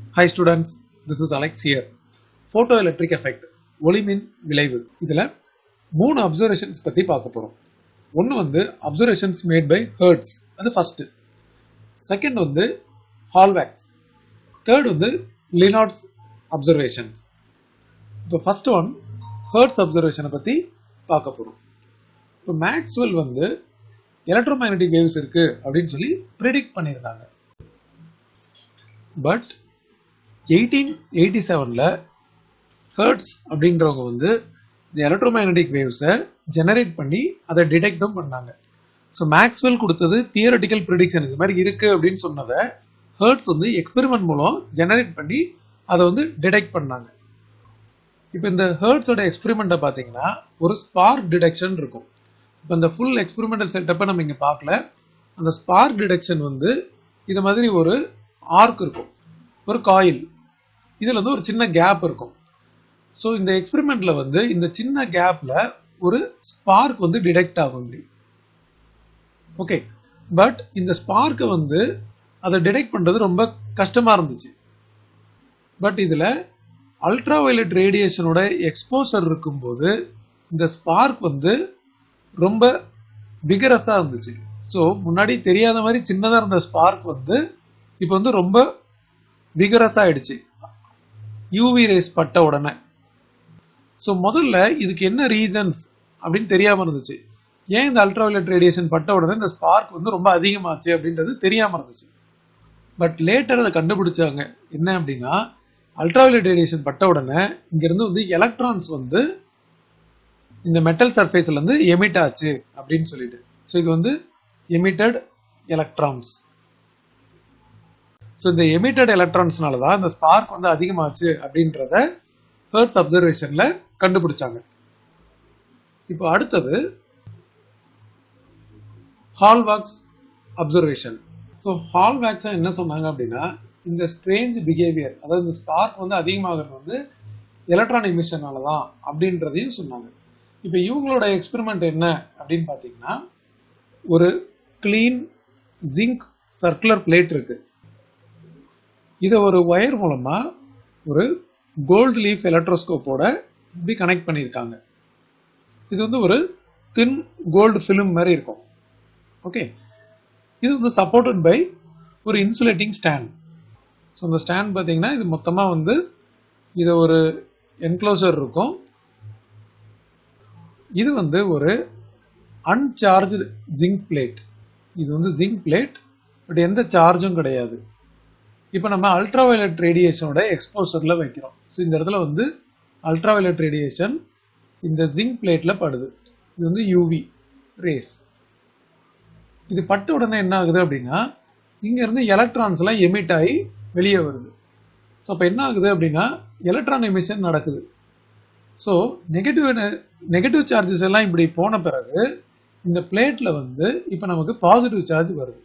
Hi students, this is Alex here. Photoelectric effect, ஒளிமின் விளைவு இதுல மூணு அப்சர்வேஷன்ஸ் பத்தி பார்க்க போறோம் ஒன்னு வந்து அப்சர்வேஷன்ஸ் மேட் பை ஹர்ட்ஸ் அது ஃபர்ஸ்ட் செகண்ட் வந்து ஹால்வேக்ஸ் தேர்ட் வந்து லினார்ட்ஸ் அப்சர்வேஷன்ஸ் இப்போ ஃபர்ஸ்ட் ஒன் ஹர்ட்ஸ் அப்சர்வேஷனை பத்தி பார்க்க போறோம் இப்போ மேக்ஸ்வெல் வந்து எலக்ட்ரோமேக்னெட்டிக் வேவ்ஸ் இருக்கு அப்படின்னு சொல்லி ப்ரிடிக்ட் பண்ணியிருந்தாங்க பட் எயிட்டீன் எயிட்டி செவனில் ஹர்ட்ஸ் அப்படின்றவங்க வந்து இந்த எலக்ட்ரோமேக்னெட்டிக் வேவ்ஸை ஜெனரேட் பண்ணி அதை டிடெக்டும் பண்ணாங்க ஸோ மேக்ஸ்வெல் கொடுத்தது தியரட்டிக்கல் ப்ரிடிக்ஷன் இது மாதிரி இருக்கு அப்படின்னு சொன்னதை ஹர்ட்ஸ் வந்து எக்ஸ்பெரிமெண்ட் மூலம் ஜெனரேட் பண்ணி அதை வந்து டிடெக்ட் பண்ணாங்க இப்போ இந்த ஹர்ட்ஸோட எக்ஸ்பெரிமெண்ட்டை பார்த்தீங்கன்னா ஒரு ஸ்பார்க் டிடெக்ஷன் இருக்கும் இப்போ இந்த ஃபுல் எக்ஸ்பெரிமெண்டல் செட்டப்பை நம்ம இங்கே பார்க்கல அந்த ஸ்பார்க் டிடெக்ஷன் வந்து இது மாதிரி ஒரு ஆர்க் இருக்கும் ஒரு காயில் இதில் வந்து ஒரு சின்ன கேப் இருக்கும் ஸோ இந்த எக்ஸ்பெரிமெண்ட்ல வந்து இந்த சின்ன கேப்ல ஒரு ஸ்பார்க் வந்து டிடெக்ட் ஆகும் இப்படி ஓகே பட் இந்த ஸ்பார்க்கை வந்து அதை டிடெக்ட் பண்றது ரொம்ப கஷ்டமா இருந்துச்சு பட் இதுல அல்ட்ரா வயலட் ரேடியேஷனோட எக்ஸ்போசர் இருக்கும்போது இந்த ஸ்பார்க் வந்து ரொம்ப பிகரஸா இருந்துச்சு ஸோ முன்னாடி தெரியாத மாதிரி சின்னதா இருந்த ஸ்பார்க் வந்து இப்போ வந்து ரொம்ப விகரஸ் ஆயிடுச்சு யூவி ரேஸ் பட்ட உடனே ஸோ முதல்ல இதுக்கு என்ன ரீசன்ஸ் அப்படின்னு தெரியாம இருந்துச்சு ஏன் இந்த அல்ட்ராவயலட் ரேடியேஷன் பட்ட உடனே இந்த ஸ்பார்க் வந்து ரொம்ப அதிகமாச்சு அப்படின்றது தெரியாம இருந்துச்சு பட் லேட்டர் அதை கண்டுபிடிச்சாங்க என்ன அப்படின்னா அல்ட்ராவயலட் ரேடியேஷன் பட்ட உடனே இங்கிருந்து வந்து எலக்ட்ரான்ஸ் வந்து இந்த மெட்டல் சர்ஃபேஸ்ல இருந்து எமிட் ஆச்சு அப்படின்னு சொல்லிட்டு ஸோ இது வந்து எமிட்டட் எலக்ட்ரான்ஸ் ஸோ இந்த எமிட்டட் எலக்ட்ரான்ஸ்னால தான் இந்த ஸ்பார்க் வந்து அதிகமாச்சு அப்படின்றத ஹர்ட்ஸ் அப்சர்வேஷன்ல கண்டுபிடிச்சாங்க இப்போ அடுத்தது ஹால்வாக்ஸ் அப்சர்வேஷன் ஸோ ஹால்வாக்ஸ் என்ன சொன்னாங்க அப்படின்னா இந்த ஸ்ட்ரேஞ்ச் பிஹேவியர் அதாவது இந்த ஸ்பார்க் வந்து அதிகமாகிறது வந்து எலக்ட்ரான் எமிஷனால தான் அப்படின்றதையும் சொன்னாங்க இப்போ இவங்களோட எக்ஸ்பெரிமெண்ட் என்ன அப்படின்னு பார்த்தீங்கன்னா ஒரு கிளீன் ஜிங்க் சர்க்குலர் பிளேட் இருக்கு இதை ஒரு ஒயர் மூலமா ஒரு கோல்டு லீஃப் எலக்ட்ரோஸ்கோப்போட இப்படி கனெக்ட் பண்ணியிருக்காங்க இது வந்து ஒரு தின் கோல்டு ஃபிலிம் மாதிரி இருக்கும் ஓகே இது வந்து சப்போர்ட்டட் பை ஒரு இன்சுலேட்டிங் ஸ்டாண்ட் ஸோ இந்த ஸ்டாண்ட் பார்த்தீங்கன்னா இது மொத்தமாக வந்து இது ஒரு என்க்ளோசர் இருக்கும் இது வந்து ஒரு அன்சார்ஜ் ஜிங்க் பிளேட் இது வந்து ஜிங்க் பிளேட் பட் எந்த சார்ஜும் கிடையாது இப்போ நம்ம அல்ட்ராவயலட் ரேடியேஷனோட எக்ஸ்போசர்ல வைக்கிறோம் ஸோ இந்த இடத்துல வந்து அல்ட்ராவயலட் ரேடியேஷன் இந்த ஜிங்க் பிளேட்ல படுது இது வந்து யூவி ரேஸ் இது பட்ட உடனே என்ன ஆகுது அப்படின்னா இங்க இருந்து எலக்ட்ரான்ஸ் எல்லாம் எமிட் ஆகி வெளியே வருது ஸோ அப்போ என்ன ஆகுது அப்படின்னா எலக்ட்ரான் எமிஷன் நடக்குது ஸோ நெகட்டிவ் நெகட்டிவ் சார்ஜஸ் எல்லாம் இப்படி போன பிறகு இந்த பிளேட்ல வந்து இப்போ நமக்கு பாசிட்டிவ் சார்ஜ் வருது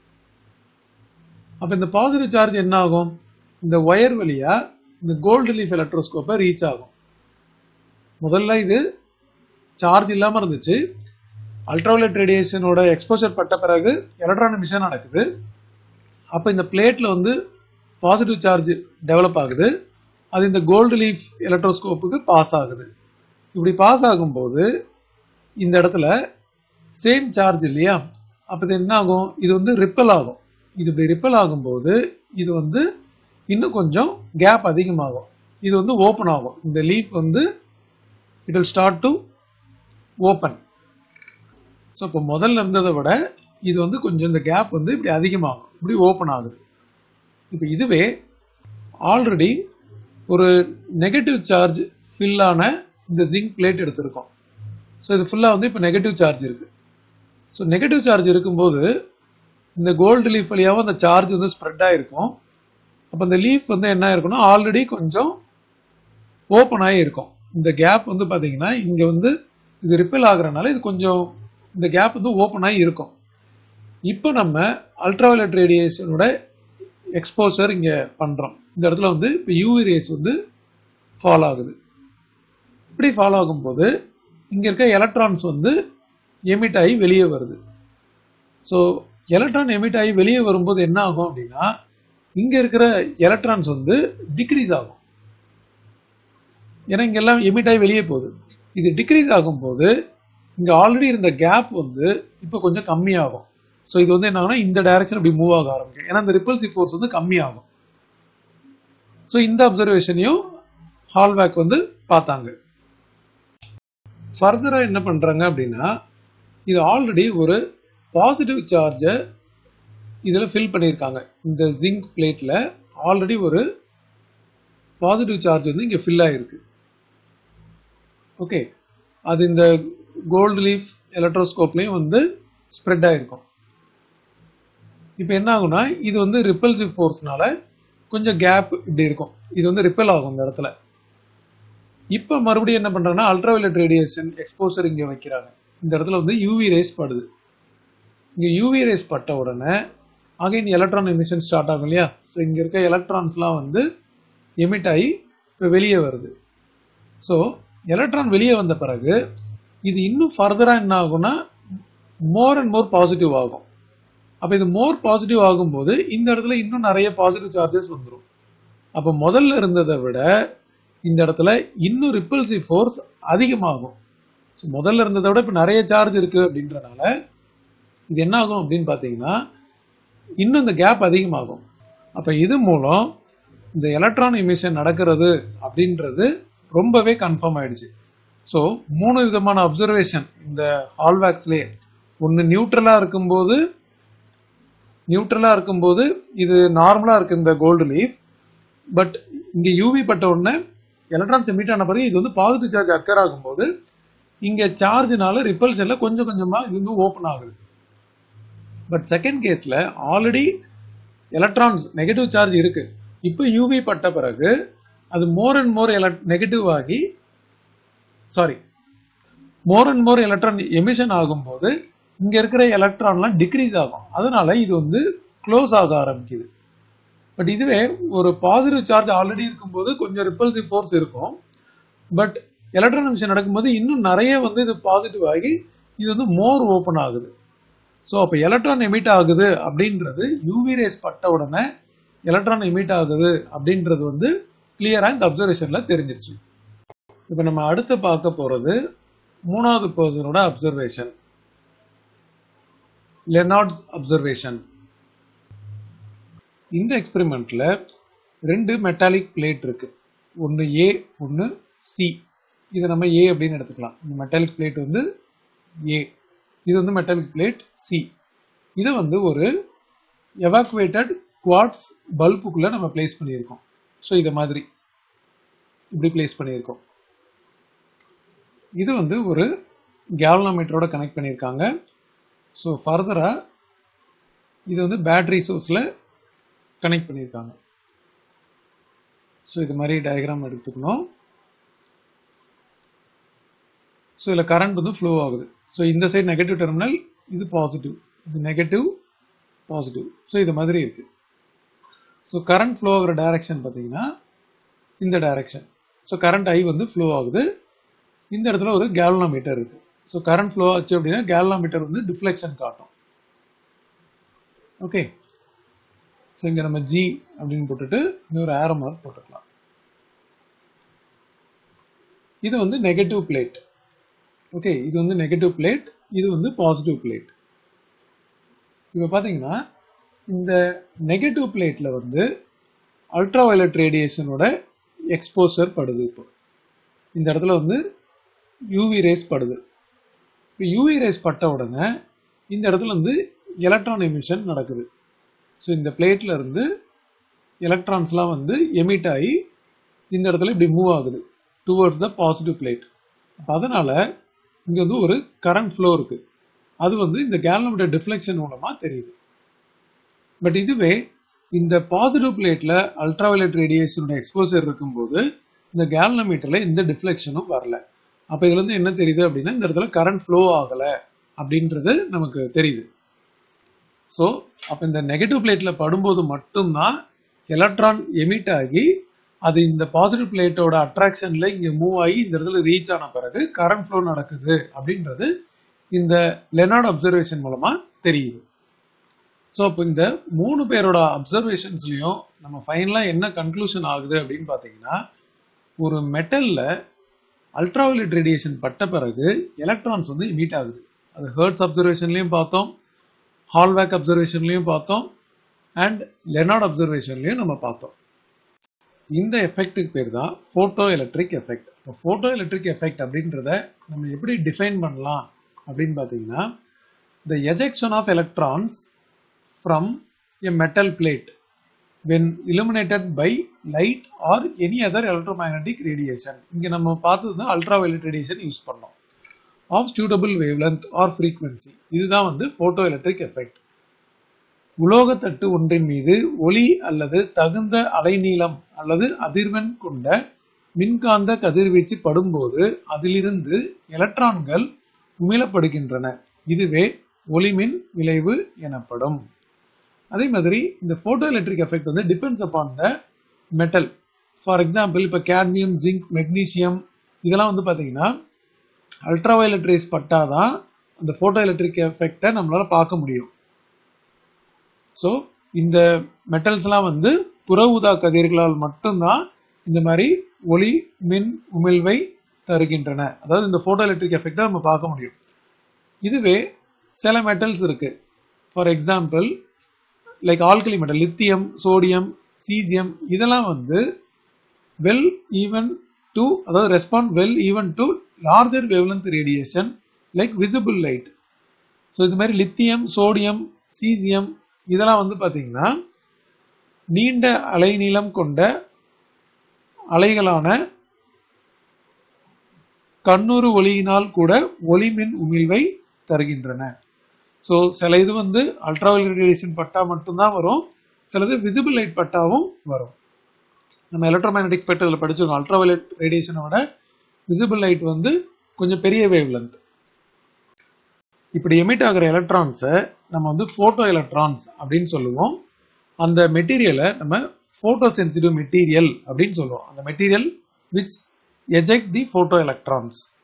அப்ப இந்த பாசிட்டிவ் சார்ஜ் என்ன ஆகும் இந்த ஒயர் வழியா இந்த கோல்டு லீஃப் எலக்ட்ரோஸ்கோப்பை ரீச் ஆகும் முதல்ல இது சார்ஜ் இல்லாம இருந்துச்சு அல்ட்ராவலட் ரேடியேஷனோட எக்ஸ்போசர் பட்ட பிறகு எலக்ட்ரான் மிஷன் நடக்குது அப்ப இந்த பிளேட்ல வந்து பாசிட்டிவ் சார்ஜ் டெவலப் ஆகுது அது இந்த கோல்டு லீஃப் எலக்ட்ரோஸ்கோப்புக்கு பாஸ் ஆகுது இப்படி பாஸ் ஆகும்போது இந்த இடத்துல சேம் சார்ஜ் இல்லையா அப்ப இது என்ன ஆகும் இது வந்து ரிப்பல் ஆகும் இது இப்படி ரிப்பல் ஆகும்போது இது வந்து இன்னும் கொஞ்சம் கேப் அதிகமாகும் இது வந்து ஓப்பன் ஆகும் இந்த லீஃப் வந்து it will start to open so இப்போ முதல்ல இருந்ததை விட இது வந்து கொஞ்சம் இந்த கேப் வந்து இப்படி அதிகமாகும் இப்படி ஓப்பன் ஆகுது இப்போ இதுவே ஆல்ரெடி ஒரு நெகட்டிவ் சார்ஜ் ஃபில்லான இந்த ஜிங்க் பிளேட் எடுத்திருக்கோம் ஸோ இது ஃபுல்லாக வந்து இப்போ நெகட்டிவ் சார்ஜ் இருக்கு ஸோ நெகட்டிவ் சார்ஜ் இருக்கும்போது இந்த கோல்டு லீஃப் வழியாகவும் அந்த சார்ஜ் வந்து ஸ்ப்ரெட் ஆகிருக்கும் அப்போ இந்த லீஃப் வந்து என்ன இருக்குன்னா ஆல்ரெடி கொஞ்சம் ஓப்பன் ஆகி இருக்கும் இந்த கேப் வந்து பார்த்தீங்கன்னா இங்கே வந்து இது ரிப்பல் ஆகுறதுனால இது கொஞ்சம் இந்த கேப் வந்து ஓப்பன் ஆகி இருக்கும் இப்போ நம்ம அல்ட்ராவயலட் ரேடியேஷனோட எக்ஸ்போசர் இங்கே பண்ணுறோம் இந்த இடத்துல வந்து இப்போ யூவி ரேஸ் வந்து ஃபாலோ ஆகுது இப்படி ஃபாலோ ஆகும்போது இங்கே இருக்க எலக்ட்ரான்ஸ் வந்து எமிட் ஆகி வெளியே வருது ஸோ எலக்ட்ரான் எமிட் ஆகி வெளியே வரும்போது என்ன ஆகும் அப்படின்னா இங்க இருக்கிற எலக்ட்ரான்ஸ் வந்து டிக்ரீஸ் ஆகும் ஏன்னா இங்க எல்லாம் எமிட் ஆகி வெளியே போகுது இது டிக்ரீஸ் ஆகும்போது இங்க ஆல்ரெடி இருந்த கேப் வந்து இப்போ கொஞ்சம் கம்மியாகும் ஸோ இது வந்து என்ன ஆகும்னா இந்த டைரக்ஷன் அப்படி மூவ் ஆக ஆரம்பிக்கும் ஏன்னா இந்த ரிப்பல்சிவ் ஃபோர்ஸ் வந்து கம்மியாகும் ஸோ இந்த அப்சர்வேஷனையும் ஹால்வேக் வந்து பார்த்தாங்க ஃபர்தரா என்ன பண்றாங்க அப்படின்னா இது ஆல்ரெடி ஒரு பாசிட்டிவ் சார்ஜை இதில் ஃபில் பண்ணியிருக்காங்க இந்த ஜிங்க் பிளேட்ல ஆல்ரெடி ஒரு பாசிட்டிவ் சார்ஜ் வந்து இங்கே ஃபில் ஆகிருக்கு ஓகே அது இந்த கோல்டு லீஃப் எலக்ட்ரோஸ்கோப்லையும் வந்து ஸ்ப்ரெட் ஆகிருக்கும் இப்போ என்ன ஆகும்னா இது வந்து ரிப்பல்சிவ் ஃபோர்ஸ்னால கொஞ்சம் கேப் இப்படி இருக்கும் இது வந்து ரிப்பல் ஆகும் இந்த இடத்துல இப்போ மறுபடியும் என்ன பண்றாங்கன்னா அல்ட்ராவயலட் ரேடியேஷன் எக்ஸ்போசர் இங்கே வைக்கிறாங்க இந்த இடத்துல வந்து யூவி ரேஸ் படுது இங்கே யூவி ரேஸ் பட்ட உடனே அகைன் எலக்ட்ரான் எமிஷன் ஸ்டார்ட் ஆகும் இல்லையா ஸோ இங்கே இருக்க எலக்ட்ரான்ஸ்லாம் வந்து எமிட் ஆகி இப்போ வெளியே வருது ஸோ எலக்ட்ரான் வெளியே வந்த பிறகு இது இன்னும் ஃபர்தராக என்ன ஆகும்னா மோர் அண்ட் மோர் பாசிட்டிவ் ஆகும் அப்போ இது மோர் பாசிட்டிவ் ஆகும்போது இந்த இடத்துல இன்னும் நிறைய பாசிட்டிவ் சார்ஜஸ் வந்துடும் அப்போ முதல்ல இருந்ததை விட இந்த இடத்துல இன்னும் ரிப்பல்சிவ் ஃபோர்ஸ் அதிகமாகும் ஸோ முதல்ல இருந்ததை விட இப்போ நிறைய சார்ஜ் இருக்கு அப்படின்றனால இது என்ன ஆகும் அப்படின்னு பார்த்தீங்கன்னா இன்னும் இந்த கேப் அதிகமாகும் அப்போ இது மூலம் இந்த எலக்ட்ரான் எமிஷன் நடக்கிறது அப்படின்றது ரொம்பவே கன்ஃபார்ம் ஆயிடுச்சு ஸோ மூணு விதமான அப்சர்வேஷன் இந்த ஹால்வேக்ஸ்லேயே ஒன்று நியூட்ரலாக இருக்கும்போது நியூட்ரலாக இருக்கும்போது இது நார்மலாக இருக்கு இந்த கோல்டு லீஃப் பட் இங்கே யூவி பட்ட உடனே எலக்ட்ரான்ஸ் எமிட் ஆன பிறகு இது வந்து பாசிட்டிவ் சார்ஜ் அக்கர் ஆகும்போது இங்கே சார்ஜ்னால ரிப்பல்ஷனில் கொஞ்சம் கொஞ்சமாக இது வந்து ஓப்பன் ஆகுது பட் செகண்ட் கேஸில் ஆல்ரெடி எலக்ட்ரான்ஸ் நெகட்டிவ் சார்ஜ் இருக்கு இப்போ யூவி பட்ட பிறகு அது மோர் அண்ட் மோர் நெகட்டிவ் ஆகி sorry more and more electron emission ஆகும்போது இங்க இருக்கிற எலக்ட்ரான்லாம் டிக்ரீஸ் ஆகும் அதனால இது வந்து க்ளோஸ் ஆக ஆரம்பிக்குது பட் இதுவே ஒரு பாசிட்டிவ் சார்ஜ் ஆல்ரெடி இருக்கும்போது கொஞ்சம் ரிப்பல்சிவ் ஃபோர்ஸ் இருக்கும் பட் எலக்ட்ரான் எமிஷன் நடக்கும்போது இன்னும் நிறைய வந்து இது பாசிட்டிவ் ஆகி இது வந்து மோர் ஓப்பன் ஆகுது ஸோ அப்போ எலக்ட்ரான் எமிட் ஆகுது அப்படின்றது யூவி ரேஸ் பட்ட உடனே எலக்ட்ரான் எமிட் ஆகுது அப்படின்றது வந்து கிளியரா இந்த அப்சர்வேஷன்ல தெரிஞ்சிருச்சு இப்போ நம்ம அடுத்து பார்க்க போறது மூணாவது பர்சனோட அப்சர்வேஷன் லெனார்ட்ஸ் அப்சர்வேஷன் இந்த எக்ஸ்பெரிமெண்ட்ல ரெண்டு மெட்டாலிக் பிளேட் இருக்கு ஒன்று ஏ ஒன்று சி இதை நம்ம ஏ அப்படின்னு எடுத்துக்கலாம் இந்த மெட்டாலிக் பிளேட் வந்து ஏ இது வந்து மெட்டாலிக் பிளேட் சி இதை வந்து ஒரு எவாக்குவேட்டட் குவாட்ஸ் பல்புக்குள்ள நம்ம பிளேஸ் பண்ணியிருக்கோம் ஸோ இதை மாதிரி இப்படி பிளேஸ் பண்ணியிருக்கோம் இது வந்து ஒரு கேல்னாமீட்டரோட கனெக்ட் பண்ணியிருக்காங்க ஸோ ஃபர்தராக இது வந்து பேட்டரி சோர்ஸில் கனெக்ட் பண்ணியிருக்காங்க ஸோ இது மாதிரி டயக்ராம் எடுத்துக்கணும் ஸோ இதில் கரண்ட் வந்து ஃப்ளோ ஆகுது ஸோ இந்த சைடு நெகட்டிவ் டெர்மினல் இது பாசிட்டிவ் இது நெகட்டிவ் பாசிட்டிவ் ஸோ இது மாதிரி இருக்கு ஸோ கரண்ட் ஃப்ளோ ஆகிற டைரக்ஷன் பார்த்தீங்கன்னா இந்த டைரக்ஷன் ஸோ கரண்ட் ஐ வந்து ஃப்ளோ ஆகுது இந்த இடத்துல ஒரு கேல்னாமீட்டர் இருக்கு ஸோ கரண்ட் ஃப்ளோ ஆச்சு அப்படின்னா கேல்னாமீட்டர் வந்து டிஃப்ளெக்ஷன் காட்டும் ஓகே ஸோ இங்கே நம்ம ஜி அப்படின்னு போட்டுட்டு இன்னொரு ஆரோ மார்க் போட்டுக்கலாம் இது வந்து நெகட்டிவ் பிளேட் ஓகே இது வந்து நெகட்டிவ் பிளேட் இது வந்து பாசிட்டிவ் பிளேட் இப்போ பார்த்தீங்கன்னா இந்த நெகட்டிவ் பிளேட்ல வந்து அல்ட்ரா வயலட் ரேடியேஷனோட எக்ஸ்போசர் படுது இப்போ இந்த இடத்துல வந்து யூவி ரேஸ் படுது இப்போ யூவி ரேஸ் பட்ட உடனே இந்த இடத்துல வந்து எலக்ட்ரான் எமிஷன் நடக்குது ஸோ இந்த பிளேட்ல இருந்து எலக்ட்ரான்ஸ்லாம் வந்து எமிட் ஆகி இந்த இடத்துல இப்படி மூவ் ஆகுது டுவர்ட்ஸ் த பாசிட்டிவ் பிளேட் அதனால இங்க வந்து ஒரு கரண்ட் ஃப்ளோ இருக்கு அது வந்து இந்த கேல்னோமீட்டர் டிஃப்ளெக்ஷன் மூலமா தெரியுது பட் இதுவே இந்த பாசிட்டிவ் பிளேட்ல அல்ட்ராவயலட் ரேடியேஷனோட எக்ஸ்போசர் இருக்கும்போது இந்த கேல்னோமீட்டர்ல எந்த டிஃப்ளெக்ஷனும் வரல அப்ப இதுல இருந்து என்ன தெரியுது அப்படின்னா இந்த இடத்துல கரண்ட் ஃப்ளோ ஆகல அப்படின்றது நமக்கு தெரியுது ஸோ அப்ப இந்த நெகட்டிவ் பிளேட்ல படும்போது மட்டும்தான் எலக்ட்ரான் எமிட் ஆகி அது இந்த பாசிட்டிவ் பிளேட்டோட அட்ராக்ஷன்ல இங்க மூவ் ஆகி இந்த இடத்துல ரீச் ஆன பிறகு கரண்ட் ஃப்ளோ நடக்குது அப்படின்றது இந்த லெனார்ட் அப்சர்வேஷன் மூலமா தெரியுது ஸோ அப்போ இந்த மூணு பேரோட அப்சர்வேஷன்ஸ்லையும் நம்ம ஃபைனலாக என்ன கன்க்ளூஷன் ஆகுது அப்படின்னு பார்த்தீங்கன்னா ஒரு மெட்டலில் அல்ட்ராவயலட் ரேடியேஷன் பட்ட பிறகு எலக்ட்ரான்ஸ் வந்து இமீட் ஆகுது அது ஹர்ட்ஸ் அப்சர்வேஷன்லையும் பார்த்தோம் ஹால்வேக் அப்சர்வேஷன்லையும் பார்த்தோம் அண்ட் லெனார்ட் அப்சர்வேஷன்லையும் நம்ம பார்த்தோம் இந்த எஃபெக்ட்டுக்கு பேர் தான் photo electric effect photo electric effect அப்படின்றத நம்ம எப்படி டிஃபைன் பண்ணலாம் அப்படின்னு பார்த்தீங்கன்னா the ejection of electrons from a metal plate when illuminated by light or any other electromagnetic radiation இங்க நம்ம பார்த்தது அல்ட்ராவயலட் ரேடியேஷன் யூஸ் பண்ணோம் of suitable wavelength or frequency இதுதான் வந்து போட்டோ எலக்ட்ரிக் எஃபெக்ட் உலோகத்தட்டு ஒன்றின் மீது ஒளி அல்லது தகுந்த அலைநீளம் அல்லது அதிர்வெண் கொண்ட மின்காந்த கதிர்வீச்சு படும்போது அதிலிருந்து எலக்ட்ரான்கள் உமிழப்படுகின்றன இதுவே ஒளிமின் விளைவு எனப்படும் அதே மாதிரி இந்த போட்டோ எலக்ட்ரிக் எஃபெக்ட் வந்து depends upon the metal for example இப்போ கேட்மியம் ஜிங்க் மெக்னீசியம் இதெல்லாம் வந்து பார்த்தீங்கன்னா அல்ட்ராவயலட் ரேஸ் பட்டாதான் அந்த போட்டோ எலக்ட்ரிக் எஃபெக்டை நம்மளால பார்க்க முடியும் ஸோ இந்த மெட்டல்ஸ்லாம் வந்து புற ஊதா கதிர்களால் மட்டும்தான் இந்த மாதிரி ஒளி மின் உமிழ்வை தருகின்றன அதாவது இந்த போட்டோ எலக்ட்ரிக் எஃபெக்டை நம்ம பார்க்க முடியும் இதுவே சில மெட்டல்ஸ் இருக்கு for example like alkali metal lithium sodium caesium இதெல்லாம் வந்து வெல் ஈவன் டு அதாவது respond well even to larger wavelength radiation like visible light so இது மாதிரி லித்தியம் சோடியம் சீசியம் இதெல்லாம் வந்து பார்த்தீங்கன்னா நீண்ட அலைநீளம் கொண்ட அலைகளான கண்ணுறு ஒளியினால் கூட ஒளிமின் உமிழ்வை தருகின்றன ஸோ சில இது வந்து அல்ட்ராவயலட் ரேடியேஷன் பட்டா மட்டும்தான் வரும் சிலது விசிபிள் லைட் பட்டாவும் வரும் நம்ம எலக்ட்ரோமேக்னட்டிக் ஸ்பெக்ட்ரத்தில் படிச்சிருக்கோம் அல்ட்ராவயலட் ரேடியேஷனோட விசிபிள் லைட் வந்து கொஞ்சம் பெரிய வேவ் லென்த் இப்படி எமிட் ஆகிற எலக்ட்ரான்ஸை நம்ம வந்து ஃபோட்டோ எலக்ட்ரான்ஸ் அப்படின்னு சொல்லுவோம் அந்த மெட்டீரியலை நம்ம ஃபோட்டோ சென்சிட்டிவ் மெட்டீரியல் அப்படின்னு சொல்லுவோம் அந்த material which eject the photo electrons